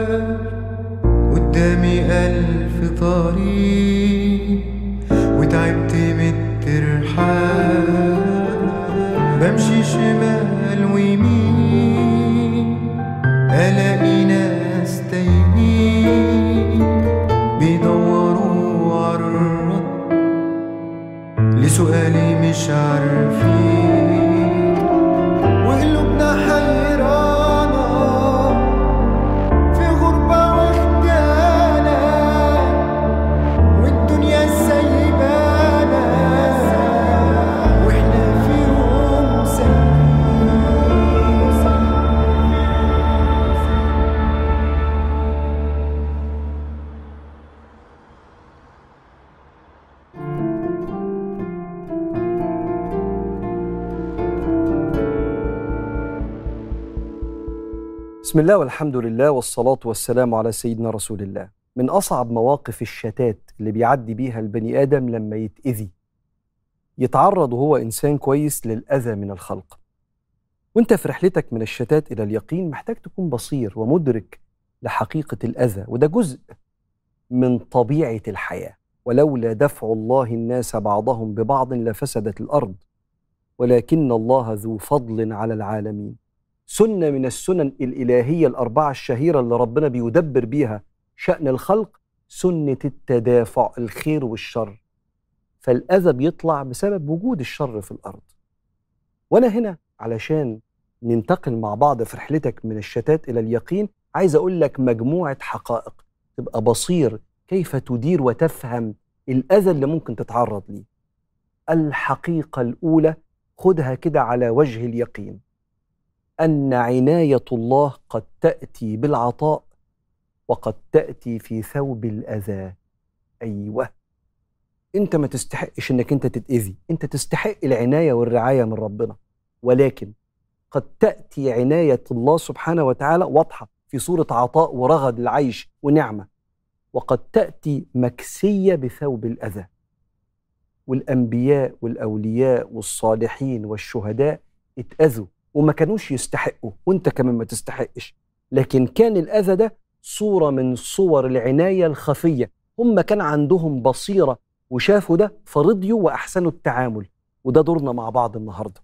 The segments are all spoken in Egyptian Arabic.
قدامي ألف طريق وتعبت من الترحال بمشي شمال ويمين ألاقي ناس تايهين بيدوروا عالرد لسؤالي مش عارفين وقلوبنا حيرانة في غربة وخدانة والدنيا سايبانا واحنا في يوم بسم الله والحمد لله والصلاة والسلام على سيدنا رسول الله من أصعب مواقف الشتات اللي بيعدي بيها البني آدم لما يتأذي يتعرض وهو إنسان كويس للأذى من الخلق وانت في رحلتك من الشتات إلى اليقين محتاج تكون بصير ومدرك لحقيقة الأذى وده جزء من طبيعة الحياة ولولا دفع الله الناس بعضهم ببعض لفسدت الأرض ولكن الله ذو فضل على العالمين سنة من السنن الإلهية الأربعة الشهيرة اللي ربنا بيدبر بيها شأن الخلق سنة التدافع الخير والشر فالأذى بيطلع بسبب وجود الشر في الأرض وأنا هنا علشان ننتقل مع بعض في رحلتك من الشتات إلى اليقين عايز أقول لك مجموعة حقائق تبقى بصير كيف تدير وتفهم الأذى اللي ممكن تتعرض ليه الحقيقة الأولى خدها كده على وجه اليقين ان عنايه الله قد تاتي بالعطاء وقد تاتي في ثوب الاذى ايوه انت ما تستحقش انك انت تتاذي انت تستحق العنايه والرعايه من ربنا ولكن قد تاتي عنايه الله سبحانه وتعالى واضحه في صوره عطاء ورغد العيش ونعمه وقد تاتي مكسيه بثوب الاذى والانبياء والاولياء والصالحين والشهداء اتاذوا وما كانوش يستحقوا وانت كمان ما تستحقش لكن كان الاذى ده صوره من صور العنايه الخفيه هم كان عندهم بصيره وشافوا ده فرضيوا واحسنوا التعامل وده دورنا مع بعض النهارده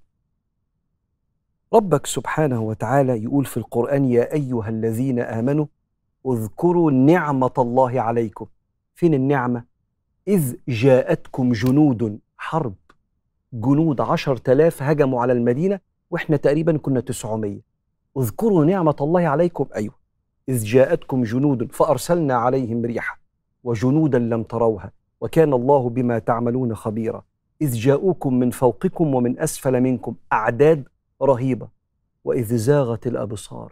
ربك سبحانه وتعالى يقول في القران يا ايها الذين امنوا اذكروا نعمه الله عليكم فين النعمه اذ جاءتكم جنود حرب جنود عشر تلاف هجموا على المدينه واحنا تقريبا كنا 900 اذكروا نعمة الله عليكم أيوة إذ جاءتكم جنود فأرسلنا عليهم ريحا وجنودا لم تروها وكان الله بما تعملون خبيرا إذ جاءوكم من فوقكم ومن أسفل منكم أعداد رهيبة وإذ زاغت الأبصار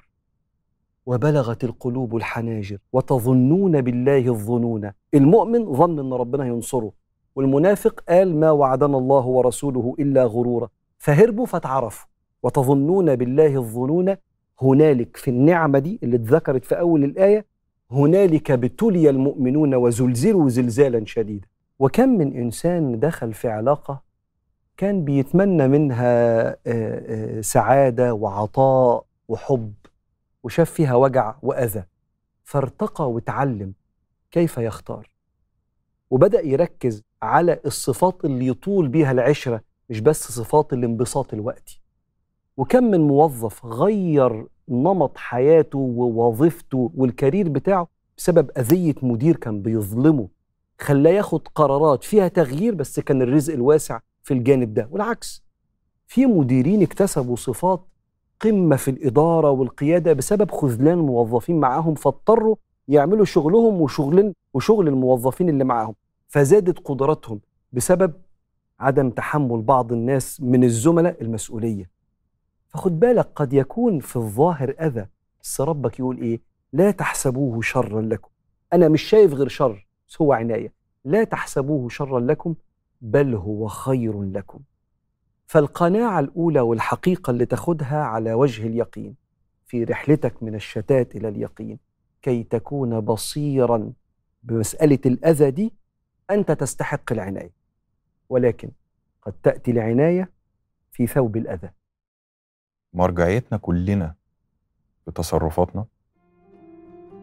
وبلغت القلوب الحناجر وتظنون بالله الظنون المؤمن ظن أن ربنا ينصره والمنافق قال ما وعدنا الله ورسوله إلا غرورا فهربوا فتعرفوا وتظنون بالله الظنون هنالك في النعمة دي اللي اتذكرت في أول الآية هنالك ابتلي المؤمنون وزلزلوا زلزالا شديدا وكم من إنسان دخل في علاقة كان بيتمنى منها آه، آه، سعادة وعطاء وحب وشاف فيها وجع وأذى فارتقى وتعلم كيف يختار وبدأ يركز على الصفات اللي يطول بيها العشرة مش بس صفات الانبساط الوقتي وكم من موظف غير نمط حياته ووظيفته والكارير بتاعه بسبب أذية مدير كان بيظلمه خلاه ياخد قرارات فيها تغيير بس كان الرزق الواسع في الجانب ده والعكس في مديرين اكتسبوا صفات قمة في الإدارة والقيادة بسبب خذلان الموظفين معاهم فاضطروا يعملوا شغلهم وشغل وشغل الموظفين اللي معاهم فزادت قدراتهم بسبب عدم تحمل بعض الناس من الزملاء المسؤولية فخد بالك قد يكون في الظاهر أذى بس ربك يقول إيه لا تحسبوه شرا لكم أنا مش شايف غير شر بس هو عناية لا تحسبوه شرا لكم بل هو خير لكم فالقناعة الأولى والحقيقة اللي تاخدها على وجه اليقين في رحلتك من الشتات إلى اليقين كي تكون بصيرا بمسألة الأذى دي أنت تستحق العناية ولكن قد تأتي العناية في ثوب الأذى مرجعيتنا كلنا بتصرفاتنا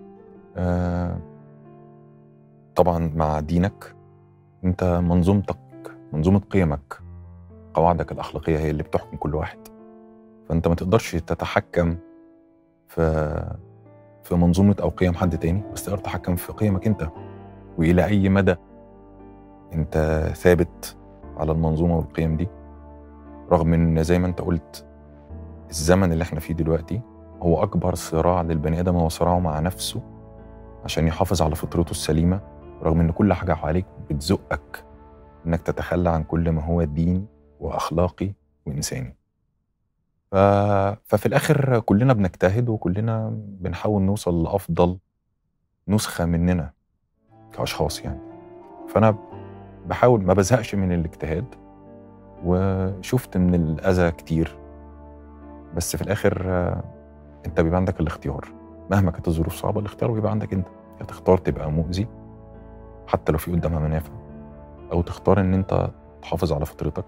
آه، طبعا مع دينك انت منظومتك منظومه قيمك قواعدك الاخلاقيه هي اللي بتحكم كل واحد فانت ما تقدرش تتحكم في في منظومه او قيم حد تاني بس تقدر تتحكم في قيمك انت والى اي مدى انت ثابت على المنظومه والقيم دي رغم ان زي ما انت قلت الزمن اللي احنا فيه دلوقتي هو اكبر صراع للبني ادم هو صراعه مع نفسه عشان يحافظ على فطرته السليمه رغم ان كل حاجه حواليك بتزقك انك تتخلى عن كل ما هو ديني واخلاقي وانساني ف... ففي الاخر كلنا بنجتهد وكلنا بنحاول نوصل لافضل نسخه مننا كاشخاص يعني فانا بحاول ما بزهقش من الاجتهاد وشفت من الاذى كتير بس في الاخر آه، انت بيبقى عندك الاختيار مهما كانت الظروف صعبه الاختيار بيبقى عندك انت يا تختار تبقى مؤذي حتى لو في قدامها منافع او تختار ان انت تحافظ على فطرتك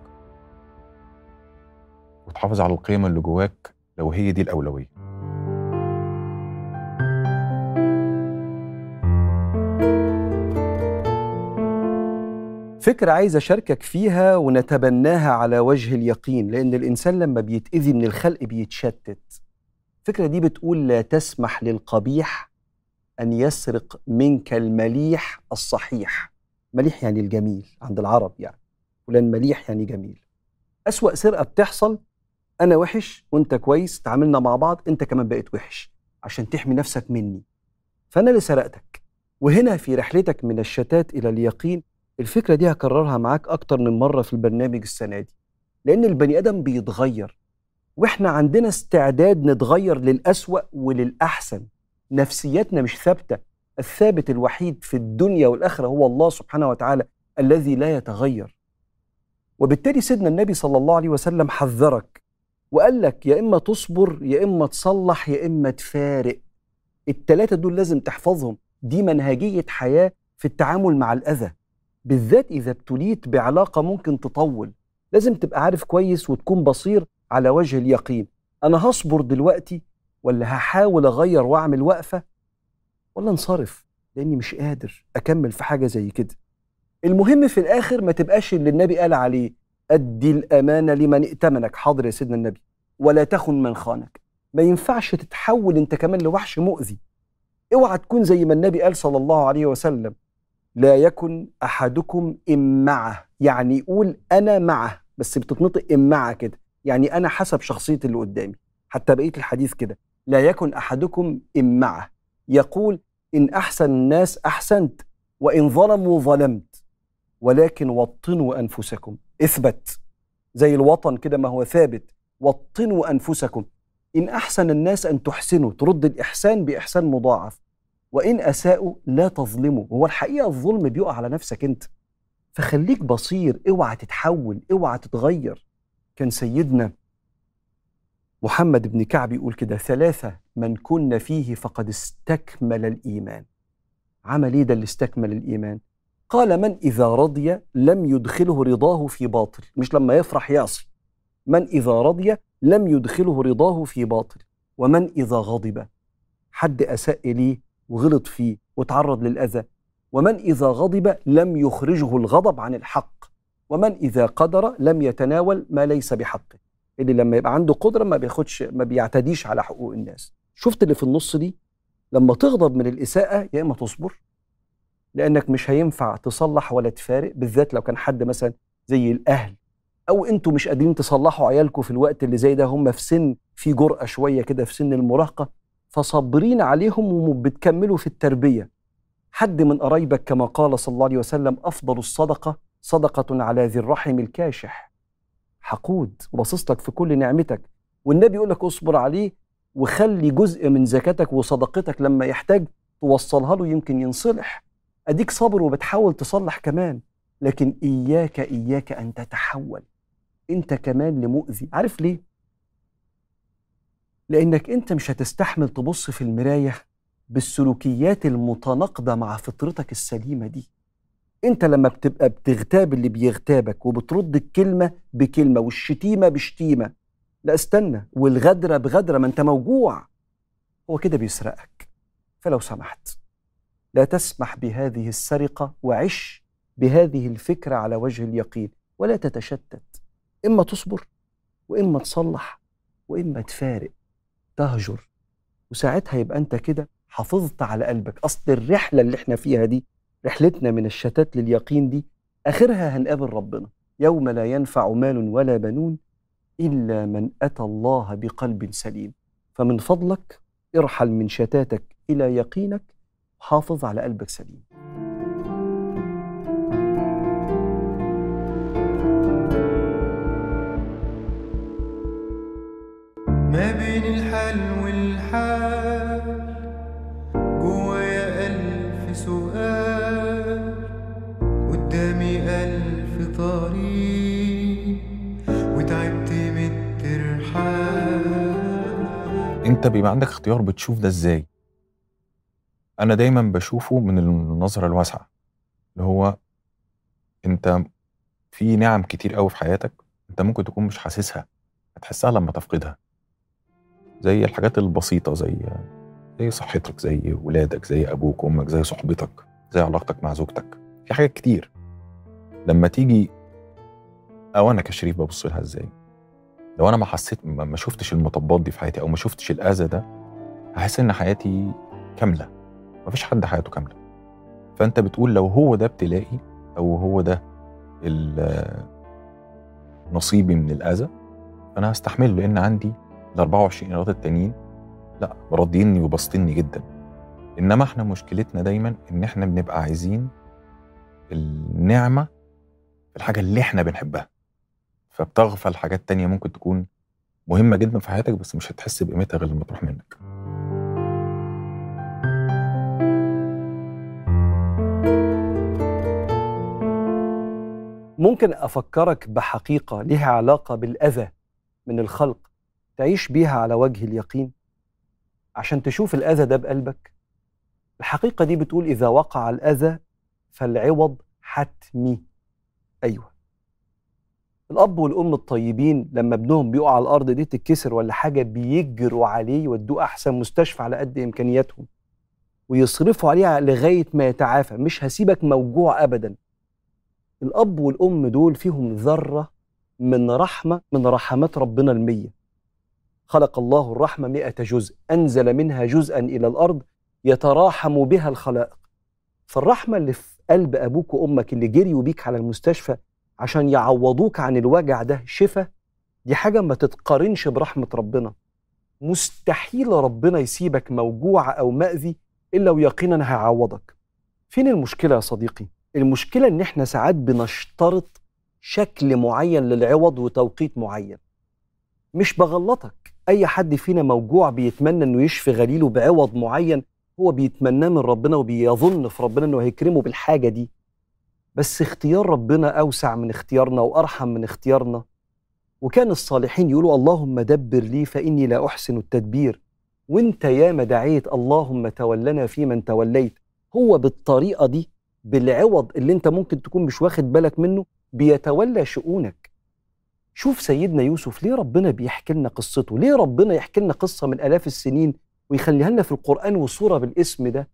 وتحافظ على القيم اللي جواك لو هي دي الاولويه فكرة عايز أشاركك فيها ونتبناها على وجه اليقين لأن الإنسان لما بيتأذي من الخلق بيتشتت الفكرة دي بتقول لا تسمح للقبيح أن يسرق منك المليح الصحيح مليح يعني الجميل عند العرب يعني فلان مليح يعني جميل أسوأ سرقة بتحصل أنا وحش وأنت كويس تعاملنا مع بعض أنت كمان بقيت وحش عشان تحمي نفسك مني فأنا اللي سرقتك وهنا في رحلتك من الشتات إلى اليقين الفكرة دي هكررها معاك أكتر من مرة في البرنامج السنة دي لأن البني آدم بيتغير وإحنا عندنا استعداد نتغير للأسوأ وللأحسن نفسيتنا مش ثابتة الثابت الوحيد في الدنيا والآخرة هو الله سبحانه وتعالى الذي لا يتغير وبالتالي سيدنا النبي صلى الله عليه وسلم حذرك وقال لك يا إما تصبر يا إما تصلح يا إما تفارق التلاتة دول لازم تحفظهم دي منهجية حياة في التعامل مع الأذى بالذات إذا ابتليت بعلاقة ممكن تطول لازم تبقى عارف كويس وتكون بصير على وجه اليقين أنا هصبر دلوقتي ولا هحاول أغير وأعمل وقفة ولا انصرف لأني مش قادر أكمل في حاجة زي كده المهم في الآخر ما تبقاش اللي النبي قال عليه أدي الأمانة لمن ائتمنك حاضر يا سيدنا النبي ولا تخن من خانك ما ينفعش تتحول انت كمان لوحش مؤذي اوعى تكون زي ما النبي قال صلى الله عليه وسلم لا يكن احدكم امعه يعني يقول انا معه بس بتتنطق امعه كده يعني انا حسب شخصيه اللي قدامي حتى بقيه الحديث كده لا يكن احدكم امعه يقول ان احسن الناس احسنت وان ظلموا ظلمت ولكن وطنوا انفسكم اثبت زي الوطن كده ما هو ثابت وطنوا انفسكم ان احسن الناس ان تحسنوا ترد الاحسان باحسان مضاعف وان اساءوا لا تظلموا هو الحقيقه الظلم بيقع على نفسك انت فخليك بصير اوعى تتحول اوعى تتغير كان سيدنا محمد بن كعب يقول كده ثلاثة من كن فيه فقد استكمل الإيمان عمل إيه ده اللي استكمل الإيمان قال من إذا رضي لم يدخله رضاه في باطل مش لما يفرح يعصي من إذا رضي لم يدخله رضاه في باطل ومن إذا غضب حد أساء إليه وغلط فيه وتعرض للأذى ومن إذا غضب لم يخرجه الغضب عن الحق ومن إذا قدر لم يتناول ما ليس بحقه اللي لما يبقى عنده قدرة ما بياخدش ما بيعتديش على حقوق الناس شفت اللي في النص دي لما تغضب من الإساءة يا إما تصبر لأنك مش هينفع تصلح ولا تفارق بالذات لو كان حد مثلا زي الأهل او انتوا مش قادرين تصلحوا عيالكم في الوقت اللي زي ده هم في سن في جرأة شوية كده في سن المراهقة فصابرين عليهم وبتكملوا في التربية حد من قرايبك كما قال صلى الله عليه وسلم أفضل الصدقة صدقة على ذي الرحم الكاشح حقود وباصص لك في كل نعمتك والنبي يقول لك اصبر عليه وخلي جزء من زكاتك وصدقتك لما يحتاج توصلها له يمكن ينصلح اديك صابر وبتحاول تصلح كمان لكن اياك اياك ان تتحول انت كمان لمؤذي عارف ليه لانك انت مش هتستحمل تبص في المرايه بالسلوكيات المتناقضه مع فطرتك السليمه دي انت لما بتبقى بتغتاب اللي بيغتابك وبترد الكلمه بكلمه والشتيمه بشتيمه لا استنى والغدره بغدره ما انت موجوع هو كده بيسرقك فلو سمحت لا تسمح بهذه السرقة وعش بهذه الفكرة على وجه اليقين ولا تتشتت إما تصبر وإما تصلح وإما تفارق تهجر وساعتها يبقى أنت كده حافظت على قلبك أصل الرحلة اللي احنا فيها دي رحلتنا من الشتات لليقين دي آخرها هنقابل ربنا يوم لا ينفع مال ولا بنون إلا من أتى الله بقلب سليم فمن فضلك ارحل من شتاتك إلى يقينك حافظ على قلبك سليم ما بين الحال والحال جوايا ألف سؤال قدامي ألف طريق وتعبت من الترحال انت بيبقى عندك اختيار بتشوف ده ازاي انا دايما بشوفه من النظره الواسعه اللي هو انت في نعم كتير قوي في حياتك انت ممكن تكون مش حاسسها هتحسها لما تفقدها زي الحاجات البسيطه زي زي صحتك زي ولادك زي ابوك وامك زي صحبتك زي علاقتك مع زوجتك في حاجات كتير لما تيجي او انا كشريف ببص لها ازاي لو انا ما حسيت ما ما شفتش المطبات دي في حياتي او ما شفتش الاذى ده هحس ان حياتي كامله مفيش حد حياته كامله فانت بتقول لو هو ده ابتلائي او هو ده ال- نصيبي من الاذى انا هستحمله لان عندي ال 24 ايراد التانيين لا راضيني وباسطيني جدا انما احنا مشكلتنا دايما ان احنا بنبقى عايزين النعمه في الحاجه اللي احنا بنحبها فبتغفل حاجات تانية ممكن تكون مهمة جدا في حياتك بس مش هتحس بقيمتها غير لما تروح منك ممكن أفكرك بحقيقة لها علاقة بالأذى من الخلق تعيش بيها على وجه اليقين عشان تشوف الأذى ده بقلبك الحقيقة دي بتقول إذا وقع الأذى فالعوض حتمي أيوه الأب والأم الطيبين لما ابنهم بيقع على الأرض دي تتكسر ولا حاجة بيجروا عليه يودوه أحسن مستشفى على قد إمكانياتهم ويصرفوا عليه لغاية ما يتعافى مش هسيبك موجوع أبدا الأب والأم دول فيهم ذرة من رحمة من رحمات ربنا المية خلق الله الرحمة مئة جزء أنزل منها جزءا إلى الأرض يتراحم بها الخلائق فالرحمة اللي في قلب أبوك وأمك اللي جريوا بيك على المستشفى عشان يعوضوك عن الوجع ده شفا دي حاجة ما تتقارنش برحمة ربنا مستحيل ربنا يسيبك موجوع أو مأذي إلا ويقينا هيعوضك فين المشكلة يا صديقي؟ المشكلة إن إحنا ساعات بنشترط شكل معين للعوض وتوقيت معين مش بغلطك أي حد فينا موجوع بيتمنى إنه يشفي غليله بعوض معين هو بيتمناه من ربنا وبيظن في ربنا إنه هيكرمه بالحاجة دي بس اختيار ربنا أوسع من اختيارنا وأرحم من اختيارنا وكان الصالحين يقولوا اللهم دبر لي فإني لا أحسن التدبير وانت ياما دعيت اللهم تولنا في من توليت هو بالطريقة دي بالعوض اللي انت ممكن تكون مش واخد بالك منه بيتولى شؤونك شوف سيدنا يوسف ليه ربنا بيحكي لنا قصته ليه ربنا يحكي لنا قصة من آلاف السنين ويخليها لنا في القرآن وصورة بالاسم ده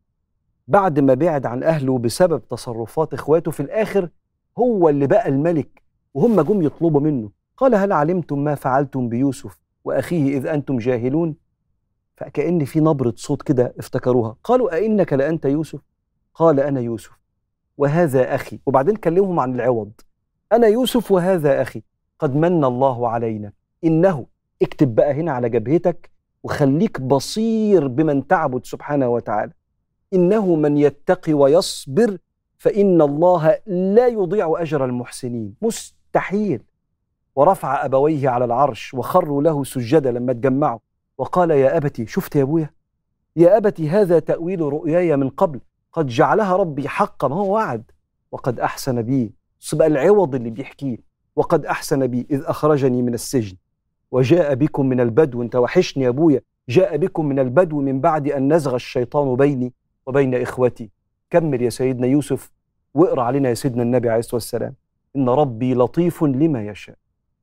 بعد ما بعد عن أهله بسبب تصرفات إخواته في الآخر هو اللي بقى الملك وهم جم يطلبوا منه قال هل علمتم ما فعلتم بيوسف وأخيه إذ أنتم جاهلون فكأن في نبرة صوت كده افتكروها قالوا أئنك لأنت يوسف قال أنا يوسف وهذا أخي وبعدين كلمهم عن العوض أنا يوسف وهذا أخي قد من الله علينا إنه اكتب بقى هنا على جبهتك وخليك بصير بمن تعبد سبحانه وتعالى إنه من يتقي ويصبر فإن الله لا يضيع أجر المحسنين مستحيل ورفع أبويه على العرش وخروا له سجدا لما اتجمعوا وقال يا أبتي شفت يا أبويا يا أبتي هذا تأويل رؤياي من قبل قد جعلها ربي حقا ما هو وعد وقد أحسن بي بقى العوض اللي بيحكيه وقد أحسن بي إذ أخرجني من السجن وجاء بكم من البدو انت وحشني يا أبويا جاء بكم من البدو من بعد أن نزغ الشيطان بيني وبين إخوتي كمل يا سيدنا يوسف واقرأ علينا يا سيدنا النبي عليه الصلاة والسلام إن ربي لطيف لما يشاء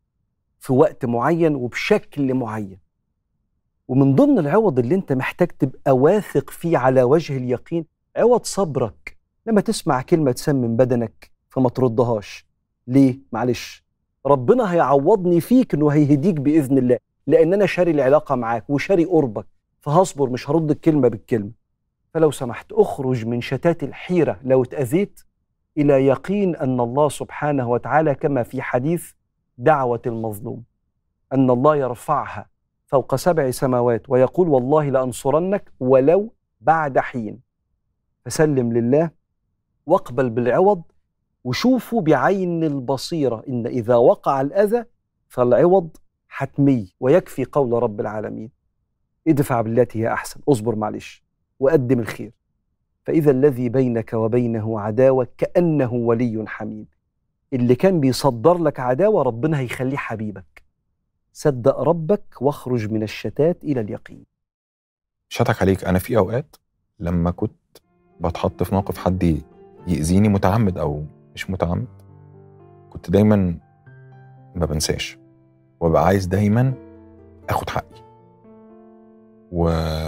في وقت معين وبشكل معين ومن ضمن العوض اللي انت محتاج تبقى واثق فيه على وجه اليقين عوض صبرك لما تسمع كلمة تسمم بدنك فما تردهاش ليه؟ معلش ربنا هيعوضني فيك انه هيهديك باذن الله لان انا شاري العلاقه معاك وشاري قربك فهصبر مش هرد الكلمه بالكلمه فلو سمحت اخرج من شتات الحيره لو اتاذيت الى يقين ان الله سبحانه وتعالى كما في حديث دعوه المظلوم ان الله يرفعها فوق سبع سماوات ويقول والله لانصرنك ولو بعد حين فسلم لله واقبل بالعوض وشوفوا بعين البصيره ان اذا وقع الاذى فالعوض حتمي ويكفي قول رب العالمين ادفع بالتي هي احسن اصبر معلش وقدم الخير فاذا الذي بينك وبينه عداوه كانه ولي حميم اللي كان بيصدر لك عداوه ربنا هيخليه حبيبك صدق ربك واخرج من الشتات الى اليقين مش هضحك عليك انا في اوقات لما كنت بتحط في موقف حد يأذيني متعمد او مش متعمد كنت دايما ما بنساش وابقى عايز دايما اخد حقي و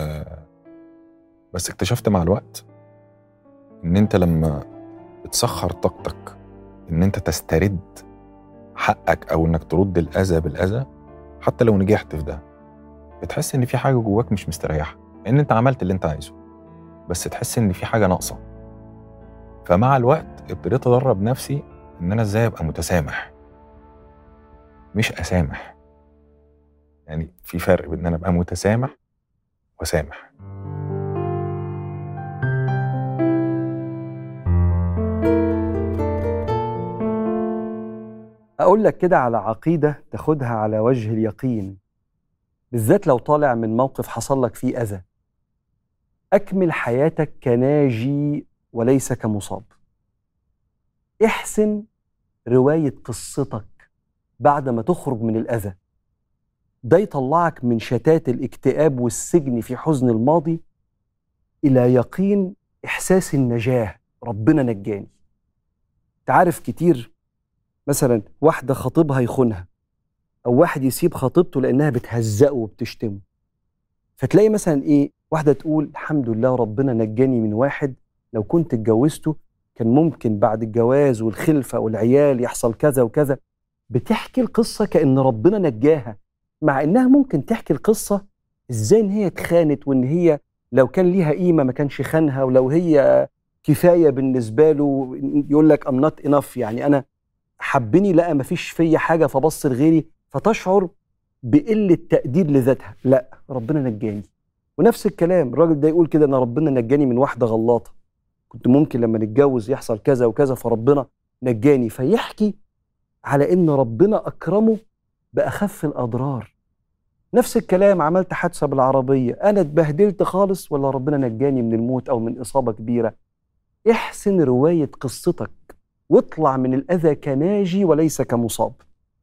بس اكتشفت مع الوقت ان انت لما بتسخر طاقتك ان انت تسترد حقك او انك ترد الاذى بالاذى حتى لو نجحت في ده بتحس ان في حاجه جواك مش مستريحه ان انت عملت اللي انت عايزه بس تحس ان في حاجه ناقصه فمع الوقت ابتديت ادرب نفسي ان انا ازاي ابقى متسامح مش اسامح يعني في فرق بين ان انا ابقى متسامح وسامح اقول لك كده على عقيده تاخدها على وجه اليقين بالذات لو طالع من موقف حصل لك فيه اذى اكمل حياتك كناجي وليس كمصاب احسن روايه قصتك بعد ما تخرج من الاذى ده يطلعك من شتات الاكتئاب والسجن في حزن الماضي الى يقين احساس النجاه ربنا نجاني تعرف كتير مثلا واحده خطيبها يخونها او واحد يسيب خطيبته لانها بتهزقه وبتشتمه فتلاقي مثلا ايه واحده تقول الحمد لله ربنا نجاني من واحد لو كنت اتجوزته كان ممكن بعد الجواز والخلفه والعيال يحصل كذا وكذا بتحكي القصه كان ربنا نجاها مع انها ممكن تحكي القصه ازاي ان هي اتخانت وان هي لو كان ليها قيمه ما كانش خانها ولو هي كفايه بالنسبه له يقول لك ام نوت انف يعني انا حبني لقى ما فيش فيا حاجه فبص لغيري فتشعر بقله تقدير لذاتها لا ربنا نجاني ونفس الكلام الراجل ده يقول كده ان ربنا نجاني من واحده غلاطه كنت ممكن لما نتجوز يحصل كذا وكذا فربنا نجاني فيحكي على ان ربنا اكرمه باخف الاضرار نفس الكلام عملت حادثه بالعربيه انا اتبهدلت خالص ولا ربنا نجاني من الموت او من اصابه كبيره احسن روايه قصتك واطلع من الاذى كناجي وليس كمصاب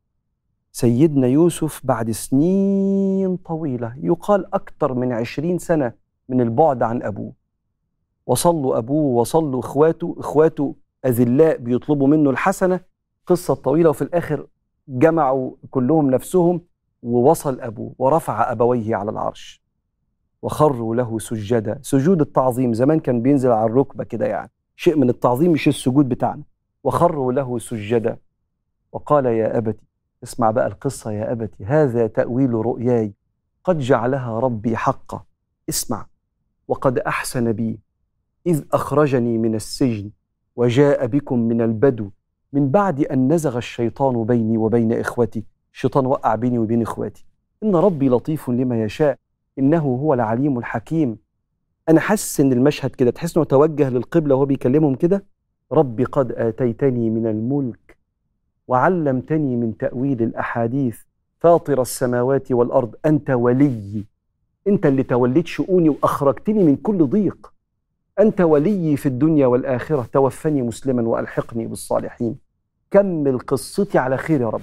سيدنا يوسف بعد سنين طويله يقال اكثر من عشرين سنه من البعد عن ابوه وصلوا ابوه وصلوا اخواته اخواته اذلاء بيطلبوا منه الحسنه قصه طويله وفي الاخر جمعوا كلهم نفسهم ووصل ابوه ورفع ابويه على العرش وخروا له سجدا سجود التعظيم زمان كان بينزل على الركبه كده يعني شيء من التعظيم مش السجود بتاعنا وخروا له سجدا وقال يا ابتي اسمع بقى القصه يا ابتي هذا تاويل رؤياي قد جعلها ربي حقا اسمع وقد احسن بي اذ اخرجني من السجن وجاء بكم من البدو من بعد ان نزغ الشيطان بيني وبين اخوتي الشيطان وقع بيني وبين اخواتي ان ربي لطيف لما يشاء انه هو العليم الحكيم انا حاسس ان المشهد كده تحس انه توجه للقبله وهو بيكلمهم كده ربي قد اتيتني من الملك وعلمتني من تاويل الاحاديث فاطر السماوات والارض انت ولي انت اللي توليت شؤوني واخرجتني من كل ضيق انت ولي في الدنيا والاخره توفني مسلما والحقني بالصالحين كمل قصتي على خير يا رب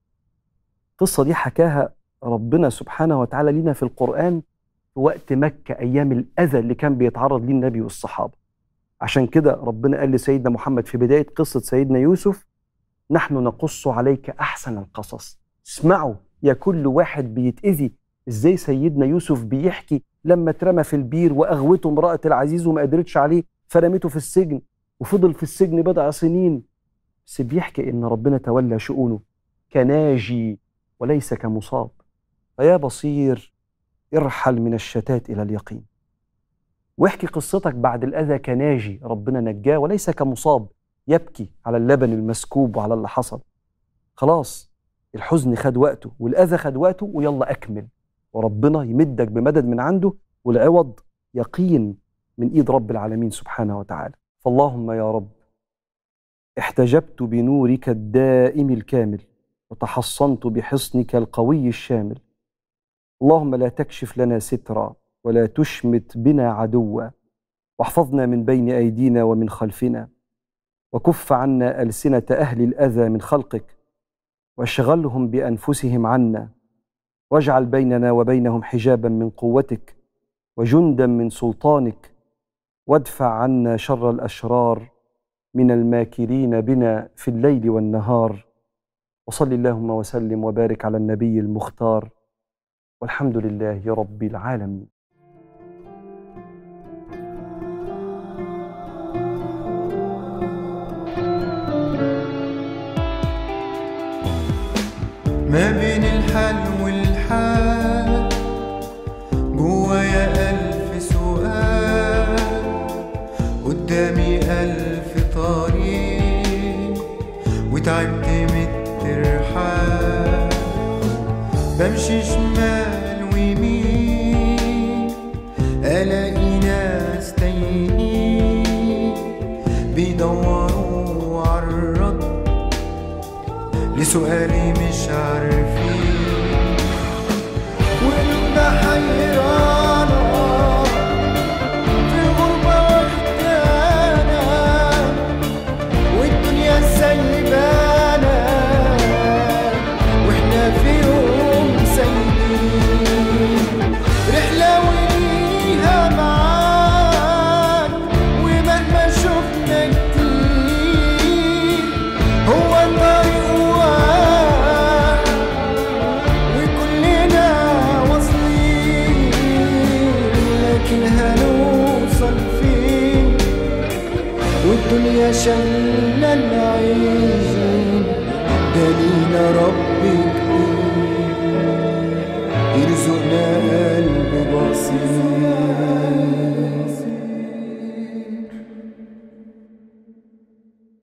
القصه دي حكاها ربنا سبحانه وتعالى لنا في القران في وقت مكه ايام الاذى اللي كان بيتعرض ليه النبي والصحابه عشان كده ربنا قال لسيدنا محمد في بدايه قصه سيدنا يوسف نحن نقص عليك احسن القصص اسمعوا يا كل واحد بيتاذي ازاي سيدنا يوسف بيحكي لما اترمى في البير واغوته امراه العزيز وما قدرتش عليه فرمته في السجن وفضل في السجن بضع سنين بس بيحكي ان ربنا تولى شؤونه كناجي وليس كمصاب فيا بصير ارحل من الشتات الى اليقين واحكي قصتك بعد الاذى كناجي ربنا نجاه وليس كمصاب يبكي على اللبن المسكوب وعلى اللي حصل خلاص الحزن خد وقته والاذى خد وقته ويلا اكمل وربنا يمدك بمدد من عنده والعوض يقين من ايد رب العالمين سبحانه وتعالى فاللهم يا رب احتجبت بنورك الدائم الكامل وتحصنت بحصنك القوي الشامل اللهم لا تكشف لنا سترا ولا تشمت بنا عدوا واحفظنا من بين ايدينا ومن خلفنا وكف عنا السنه اهل الاذى من خلقك واشغلهم بانفسهم عنا واجعل بيننا وبينهم حجابا من قوتك وجندا من سلطانك وادفع عنا شر الاشرار من الماكرين بنا في الليل والنهار وصل اللهم وسلم وبارك على النبي المختار والحمد لله رب العالمين ما بين الحل والحال جوايا ألف سؤال قدامي ألف طريق وتعبت من الترحال بمشي شمال ويمين ألاقي ناس تايهين بيدوروا عالرد لسؤالي مش عارفين وقلوبنا حيرانة في غربة وحدانة والدنيا سايبانا واحنا في يوم سايبين رحلة وليها معاك ومهما شفنا كتير هو الطريق واحد وكلنا واصلين لكن هنوصل فين والدنيا شلنا العين دلينا ربنا